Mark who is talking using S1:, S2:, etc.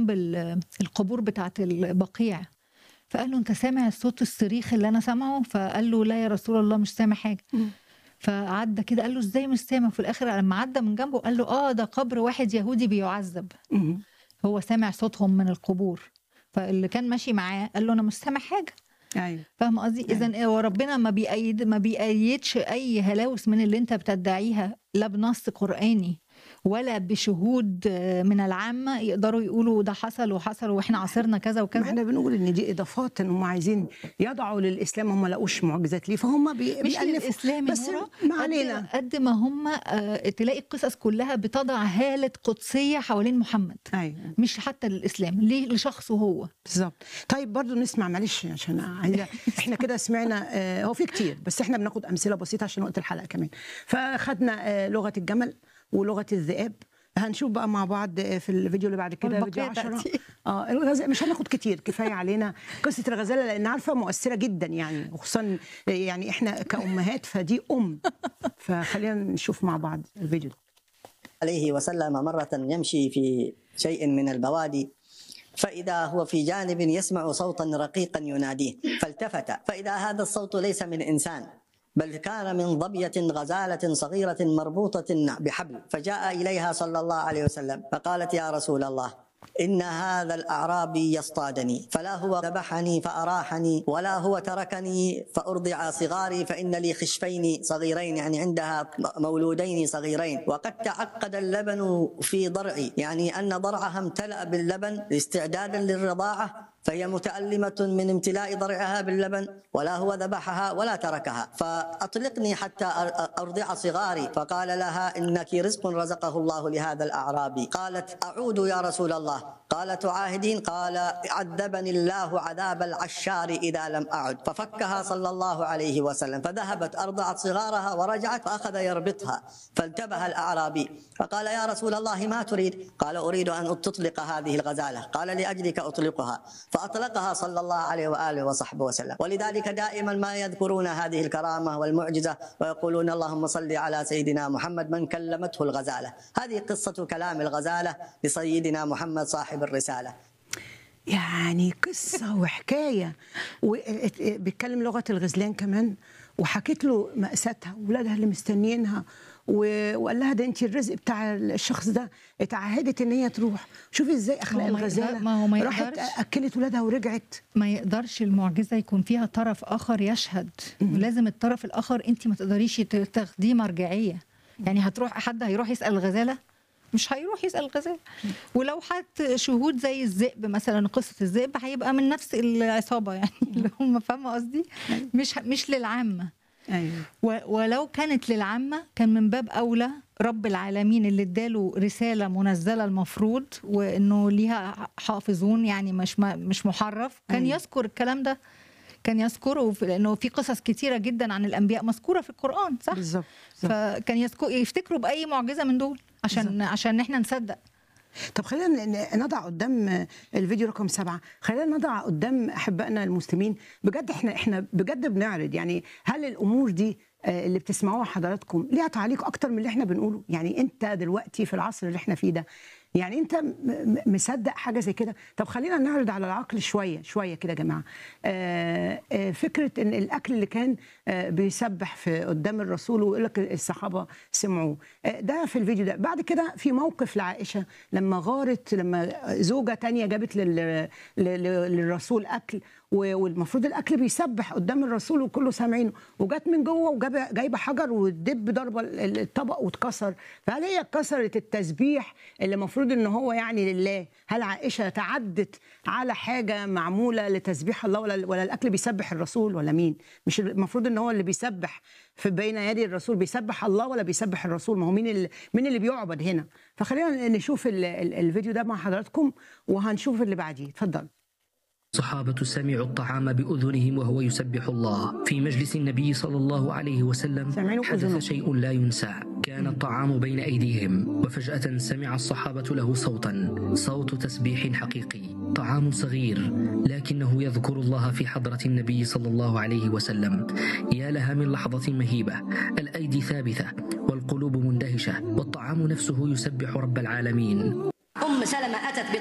S1: جنب ال- القبور بتاعة البقيع فقال له انت سامع الصوت الصريخ اللي انا سامعه فقال له لا يا رسول الله مش سامع حاجه فعدى كده قال له ازاي مش سامع في الاخر لما عدى من جنبه قال له اه ده قبر واحد يهودي بيعذب
S2: مم.
S1: هو سامع صوتهم من القبور فاللي كان ماشي معاه قال له انا مش سامع حاجه
S2: ايوه
S1: فاهم قصدي اذا هو ربنا ما بيأيد ما بيأيدش اي هلاوس من اللي انت بتدعيها لا بنص قرآني ولا بشهود آه، من العامة يقدروا يقولوا ده حصل وحصل واحنا عاصرنا كذا
S2: ما
S1: وكذا
S2: احنا بنقول ان دي اضافات ان هم عايزين يضعوا للاسلام هم ما لقوش معجزات ليه فهم بي...
S1: مش
S2: بيألفوا
S1: للاسلام يا
S2: بس
S1: نورة،
S2: ما
S1: قد-
S2: علينا
S1: قد ما هم آه، تلاقي القصص كلها بتضع هالة قدسية حوالين محمد
S2: ايوه
S1: مش حتى للاسلام ليه لشخصه هو
S2: بالظبط طيب برضو نسمع معلش عشان عايزه احنا كده سمعنا آه، هو في كتير بس احنا بناخد امثله بسيطه عشان وقت الحلقه كمان فخدنا آه، لغه الجمل ولغه الذئاب هنشوف بقى مع بعض آه، في الفيديو اللي بعد كده فيديو
S1: والبقية
S2: 10
S1: تأتي.
S2: اه الغزاله مش هناخد كتير كفايه علينا قصه الغزاله لان عارفه مؤثره جدا يعني وخصوصا يعني احنا كامهات فدي ام فخلينا نشوف مع بعض الفيديو ده
S3: عليه وسلم مرة يمشي في شيء من البوادي فإذا هو في جانب يسمع صوتا رقيقا يناديه فالتفت فإذا هذا الصوت ليس من إنسان بل كان من ظبية غزالة صغيرة مربوطة بحبل فجاء إليها صلى الله عليه وسلم فقالت يا رسول الله إن هذا الأعرابي يصطادني فلا هو ذبحني فأراحني ولا هو تركني فأرضع صغاري فإن لي خشفين صغيرين يعني عندها مولودين صغيرين وقد تعقد اللبن في ضرعي يعني أن ضرعها امتلأ باللبن استعدادا للرضاعة فهي متألمة من امتلاء ضرعها باللبن ولا هو ذبحها ولا تركها فأطلقني حتى أر- أرضع صغاري فقال لها إنك رزق رزقه الله لهذا الأعرابي قالت أعود يا رسول الله قال تعاهدين قال عذبني الله عذاب العشار إذا لم أعد ففكها صلى الله عليه وسلم فذهبت أرضعت صغارها ورجعت فأخذ يربطها فانتبه الأعرابي فقال يا رسول الله ما تريد قال أريد أن تطلق هذه الغزالة قال لأجلك أطلقها فأطلقها صلى الله عليه وآله وصحبه وسلم ولذلك دائما ما يذكرون هذه الكرامة والمعجزة ويقولون اللهم صل على سيدنا محمد من كلمته الغزالة هذه قصة كلام الغزالة لسيدنا محمد صاحب الرسالة
S2: يعني قصة وحكاية وبيتكلم لغة الغزلان كمان وحكيت له مأساتها وولادها اللي مستنيينها و- وقال لها ده انت الرزق بتاع الشخص ده اتعهدت ان هي تروح شوفي ازاي اخلاق
S1: ما هو ما
S2: الغزاله
S1: يقدر- ما هو ما
S2: راحت
S1: يقدرش.
S2: اكلت ولادها ورجعت
S1: ما يقدرش المعجزة يكون فيها طرف آخر يشهد ولازم الطرف الآخر أنت ما تقدريش ت- تاخديه مرجعية يعني هتروح حد هيروح يسأل الغزالة مش هيروح يسأل الغزالة ولو حد شهود زي الذئب مثلا قصة الذئب هيبقى من نفس العصابة يعني اللي هم فاهمة قصدي مش مش للعامة
S2: ايوه
S1: و- ولو كانت للعامة كان من باب أولى رب العالمين اللي اداله رسالة منزلة المفروض وإنه ليها حافظون يعني مش ما- مش محرف كان
S2: أيوة.
S1: يذكر الكلام ده كان يذكره في- لأنه في قصص كتيرة جدا عن الأنبياء مذكورة في القرآن صح؟
S2: بالظبط بالظبط.
S1: فكان يذكر يفتكروا بأي معجزة من دول عشان عشان احنا نصدق
S2: طب خلينا ن- نضع قدام الفيديو رقم سبعة خلينا نضع قدام أحبائنا المسلمين بجد احنا احنا بجد بنعرض يعني هل الأمور دي آه، اللي بتسمعوها حضراتكم ليها تعليق أكتر من اللي احنا بنقوله يعني أنت دلوقتي في العصر اللي احنا فيه ده يعني أنت م- م- مصدق حاجة زي كده طب خلينا نعرض على العقل شوية شوية كده يا جماعة آه، آه، فكرة إن الأكل اللي كان آه، بيسبح في قدام الرسول ويقول لك الصحابة سمعوه آه، ده في الفيديو ده بعد كده في موقف لعائشة لما غارت لما زوجة تانية جابت لل- لل- للرسول أكل و- والمفروض الأكل بيسبح قدام الرسول وكله سامعينه وجت من جوه وجاب جايبة حجر والدب ضربة ال- الطبق واتكسر فهل هي كسرت التسبيح اللي المفروض ان هو يعني لله هل عائشة تعدت على حاجة معمولة لتسبيح الله ولا ولا الأكل بيسبح الرسول ولا مين مش المفروض ان هو اللي بيسبح في بين يدي الرسول بيسبح الله ولا بيسبح الرسول ما هو مين اللي مين اللي بيعبد هنا فخلينا نشوف ال- ال- الفيديو ده مع حضراتكم وهنشوف اللي بعديه اتفضل
S4: الصحابة سمعوا الطعام بأذنهم وهو يسبح الله في مجلس النبي صلى الله عليه وسلم
S2: سمعوا
S4: حدث
S2: بأذنهم.
S4: شيء لا ينسى كان الطعام بين أيديهم وفجأة سمع الصحابة له صوتا صوت تسبيح حقيقي طعام صغير لكنه يذكر الله في حضرة النبي صلى الله عليه وسلم يا لها من لحظة مهيبة الأيدي ثابتة والقلوب مندهشة والطعام نفسه يسبح رب العالمين
S5: أم سلمة أتت